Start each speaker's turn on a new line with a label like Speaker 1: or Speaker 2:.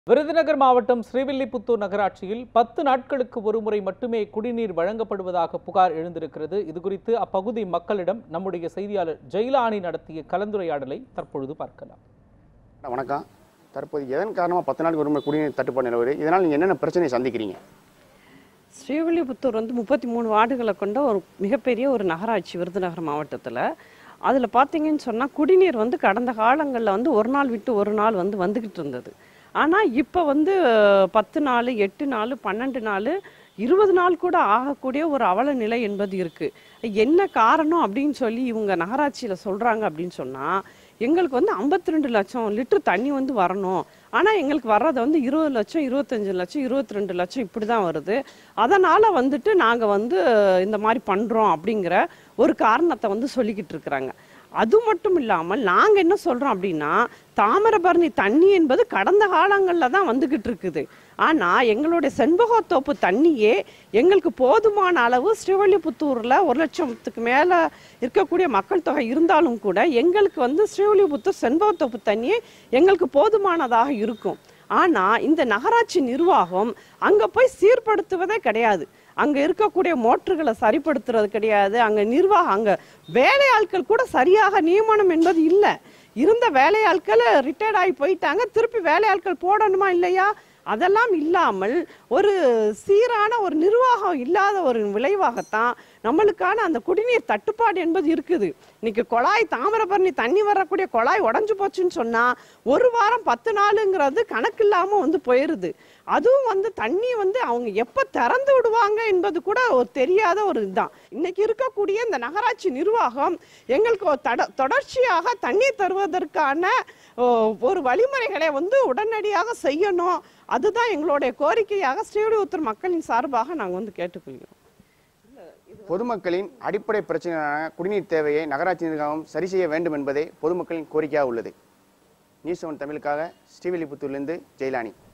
Speaker 1: விருதுநகர் மாவட்டம் ஸ்ரீவில்லிபுத்தூர் நகராட்சியில் பத்து நாட்களுக்கு ஒருமுறை மட்டுமே குடிநீர் வழங்கப்படுவதாக புகார் எழுந்திருக்கிறது இதுகுறித்து அப்பகுதி மக்களிடம் நம்முடைய செய்தியாளர் ஜெயிலானி நடத்திய கலந்துரையாடலை தற்பொழுது பார்க்கலாம்
Speaker 2: வணக்கம் தற்போது எதன் காரணமாக பத்து நாளுக்கு ஒரு முறை குடிநீர் தட்டுப்பாடு நிலவுது இதனால் நீங்கள் என்னென்ன பிரச்சனையை சந்திக்கிறீங்க
Speaker 3: ஸ்ரீவில்லிபுத்தூர் வந்து முப்பத்தி மூணு வார்டுகளை கொண்ட ஒரு மிகப்பெரிய ஒரு நகராட்சி விருதுநகர் மாவட்டத்தில் அதில் பார்த்தீங்கன்னு சொன்னால் குடிநீர் வந்து கடந்த காலங்களில் வந்து ஒரு நாள் விட்டு ஒரு நாள் வந்து வந்துக்கிட்டு இருந்தது ஆனால் இப்போ வந்து அஹ், பத்து நாள் எட்டு நாள் பன்னெண்டு நாள் இருபது நாள் கூட ஆகக்கூடிய ஒரு அவல நிலை என்பது இருக்குது என்ன காரணம் அப்படின்னு சொல்லி இவங்க நகராட்சியில் சொல்கிறாங்க அப்படின்னு சொன்னால் எங்களுக்கு வந்து 52 ரெண்டு லட்சம் லிட்டர் தண்ணி வந்து வரணும் ஆனால் எங்களுக்கு வர்றது வந்து இருபது லட்சம் இருபத்தஞ்சு லட்சம் இருபத்தி ரெண்டு லட்சம் இப்படி தான் வருது அதனால் வந்துட்டு நாங்கள் வந்து இந்த மாதிரி பண்ணுறோம் அப்படிங்கிற ஒரு காரணத்தை வந்து சொல்லிக்கிட்டு இருக்கிறாங்க அது மட்டும் இல்லாமல் நாங்கள் என்ன சொல்கிறோம் அப்படின்னா தாமிரபரணி தண்ணி என்பது கடந்த காலங்களில் தான் வந்துக்கிட்டு இருக்குது ஆனால் எங்களுடைய செண்பகத்தோப்பு தண்ணியே எங்களுக்கு போதுமான அளவு ஸ்ரீவல்லிபுத்தூரில் ஒரு லட்சத்துக்கு மேலே இருக்கக்கூடிய மக்கள் தொகை இருந்தாலும் கூட எங்களுக்கு வந்து ஸ்ரீவல்லிபுத்தூர் செண்பகத்தோப்பு தண்ணியே எங்களுக்கு போதுமானதாக இருக்கும் ஆனால் இந்த நகராட்சி நிர்வாகம் அங்கே போய் சீர்படுத்துவதே கிடையாது அங்கே இருக்கக்கூடிய மோட்டர்களை சரிப்படுத்துறது கிடையாது அங்கே நிர்வாகம் அங்கே வேலையாட்கள் கூட சரியாக நியமனம் என்பது இல்லை இருந்த வேலையாட்கள் ரிட்டையர்ட் ஆகி போயிட்டாங்க திருப்பி வேலையாட்கள் போடணுமா இல்லையா அதெல்லாம் இல்லாமல் ஒரு சீரான ஒரு நிர்வாகம் இல்லாத ஒரு விளைவாகத்தான் நம்மளுக்கான அந்த குடிநீர் தட்டுப்பாடு என்பது இருக்குது இன்னைக்கு குழாய் தாமிரபரணி தண்ணி வரக்கூடிய குழாய் உடஞ்சு போச்சுன்னு சொன்னா ஒரு வாரம் பத்து நாளுங்கிறது கணக்கு இல்லாம வந்து போயிருது அதுவும் வந்து தண்ணி வந்து அவங்க எப்ப திறந்து விடுவாங்க என்பது கூட ஒரு தெரியாத ஒரு இதுதான் இன்னைக்கு இருக்கக்கூடிய இந்த நகராட்சி நிர்வாகம் எங்களுக்கு ஒரு தட தொடர்ச்சியாக தண்ணீர் தருவதற்கான ஓ, ஒரு வழிமுறைகளை வந்து உடனடியாக செய்யணும் அதுதான் எங்களுடைய கோரிக்கையாக ஸ்ரீவில்லிபுத்தூர் மக்களின் சார்பாக நாங்கள் வந்து கேட்டுக்கொள்கிறோம்
Speaker 2: பொதுமக்களின் அடிப்படை பிரச்சனையான குடிநீர் தேவையை நகராட்சி நிர்வாகம் சரி செய்ய வேண்டும் என்பதே பொதுமக்களின் கோரிக்கையாக உள்ளது நியூஸ் செவன் தமிழுக்காக ஸ்ரீவில்லிபுத்தூர்லேருந்து ஜெயலானி